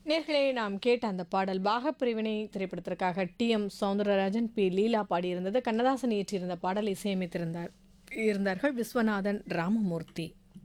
நேர்களே நாம் கேட்ட அந்த பாடல் பாகப்பிரிவினை திரைப்படத்திற்காக T M Soundararajan P Leela பாடியிருந்தது கண்ணதாசன் இயற்றியிருந்த பாடல் இசையமைத்திருந்தார் இருந்தார்கள் விஸ்வநாதன் ராமமூர்த்தி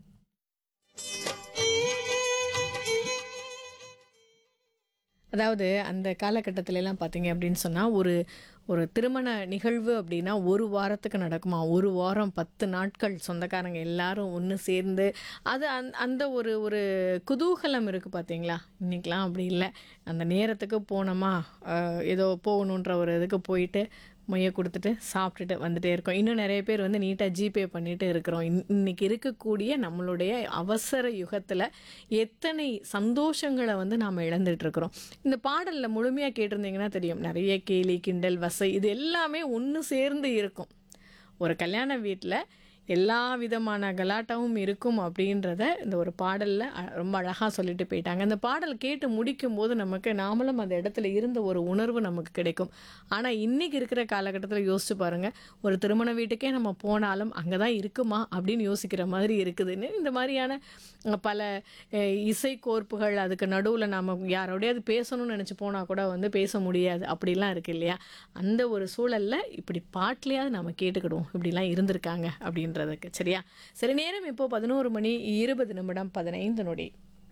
அதாவது அந்த காலகட்டத்தில எல்லாம் பார்த்தீங்க அப்படின்னு சொன்னால் ஒரு ஒரு திருமண நிகழ்வு அப்படின்னா ஒரு வாரத்துக்கு நடக்குமா ஒரு வாரம் பத்து நாட்கள் சொந்தக்காரங்க எல்லாரும் ஒன்று சேர்ந்து அது அந் அந்த ஒரு ஒரு குதூகலம் இருக்குது பார்த்தீங்களா இன்றைக்கெலாம் அப்படி இல்லை அந்த நேரத்துக்கு போனோமா அஹ், ஏதோ போகணுன்ற ஒரு இதுக்கு போயிட்டு மொய்யை கொடுத்துட்டு சாப்பிட்டுட்டு வந்துட்டே இருக்கோம் இன்னும் நிறைய பேர் வந்து நீட்டாக ஜிபே பண்ணிட்டு இருக்கிறோம் இன் இன்னைக்கு இருக்கக்கூடிய நம்மளுடைய அவசர யுகத்தில் எத்தனை சந்தோஷங்களை வந்து நாம் இழந்துட்டு இருக்கிறோம் இந்த பாடலில் முழுமையாக கேட்டிருந்தீங்கன்னா தெரியும் நிறைய கேலி கிண்டல் வசை இது எல்லாமே ஒன்று சேர்ந்து இருக்கும் ஒரு கல்யாண வீட்டில் எல்லா விதமான கலாட்டாவும் இருக்கும் அப்படின்றத இந்த ஒரு பாடலில் ரொம்ப அழகாக சொல்லிட்டு போயிட்டாங்க அந்த பாடல் கேட்டு முடிக்கும் போது நமக்கு நாமளும் அந்த இடத்துல இருந்த ஒரு உணர்வு நமக்கு கிடைக்கும் ஆனால் இன்றைக்கி இருக்கிற காலகட்டத்தில் யோசிச்சு பாருங்கள் ஒரு திருமண வீட்டுக்கே நம்ம போனாலும் அங்கே தான் இருக்குமா அப்படின்னு யோசிக்கிற மாதிரி இருக்குதுன்னு இந்த மாதிரியான அஹ், பல அஹ், இசை கோர்ப்புகள் அதுக்கு நடுவில் நம்ம யாரோடையாவது பேசணும்னு நினச்சி போனால் கூட வந்து பேச முடியாது அப்படிலாம் இருக்கு இல்லையா அந்த ஒரு சூழலில் இப்படி பாட்டிலையாவது நம்ம கேட்டுக்கிடுவோம் இப்படிலாம் இருந்திருக்காங்க அப்படின்றதுக்கு சரியா சரி நேரம் இப்போ பதினோரு மணி இருபது நிமிடம் பதினைந்து நொடி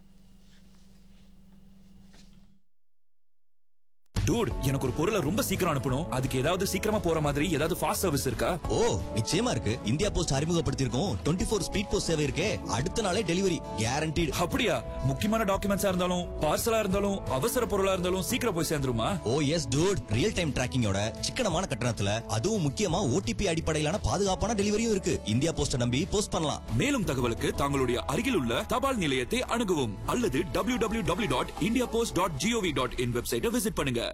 டூட் எனக்கு ஒரு பொருளை ரொம்ப சீக்கிரம் அனுப்பணும் அதுக்கு ஏதாவது சீக்கிரமா போற மாதிரி ஏதாவது ஃபாஸ்ட் சர்வீஸ் இருக்கா ஓ நிச்சயமா இருக்கு இந்தியா போஸ்ட் அறிமுகப்படுத்தியிருக்கோம் டுவெண்ட்டி ஃபோர் ஸ்பீட் போஸ்ட் சேவை இருக்கே அடுத்த நாளே டெலிவரி கேரண்டீடு அப்படியா முக்கியமான டாக்குமெண்ட்ஸா இருந்தாலும் பார்சலா இருந்தாலும் அவசர பொருளா இருந்தாலும் சீக்கிரம் போய் சேர்ந்துருமா oh yes dude real time டிராக்கிங்கோட சிக்கனமான கட்டணத்துல அதுவும் முக்கியமா ஓடிபி அடிப்படையிலான பாதுகாப்பான டெலிவரியும் இருக்கு இந்தியா போஸ்ட நம்பி போஸ்ட் பண்ணலாம் மேலும் தகவலுக்கு தங்களுடைய அருகில் உள்ள தபால் நிலையத்தை அணுகவும் அல்லது W W W dot India post dot GOV dot in வெப்சைட்டை விசிட் பண்ணுங்க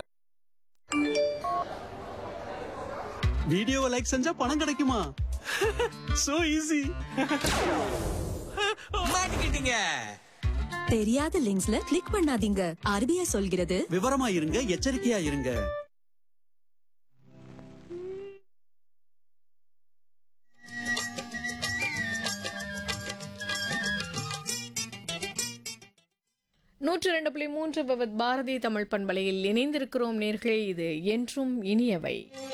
வீடியோவை லைக் செஞ்சா பணம் கிடைக்குமா சோ ஈஸி மாட்டிக்கிட்டீங்க தெரியாத லிங்க்ஸ்ல கிளிக் பண்ணாதீங்க ஆர்பிஐ சொல்கிறது விவரமா இருங்க எச்சரிக்கையா இருங்க நூற்று ரெண்டு புள்ளி மூன்று பவத் பாரதி தமிழ் பண்பலையில் இணைந்திருக்கிறோம் நேர்களே இது என்றும் இனியவை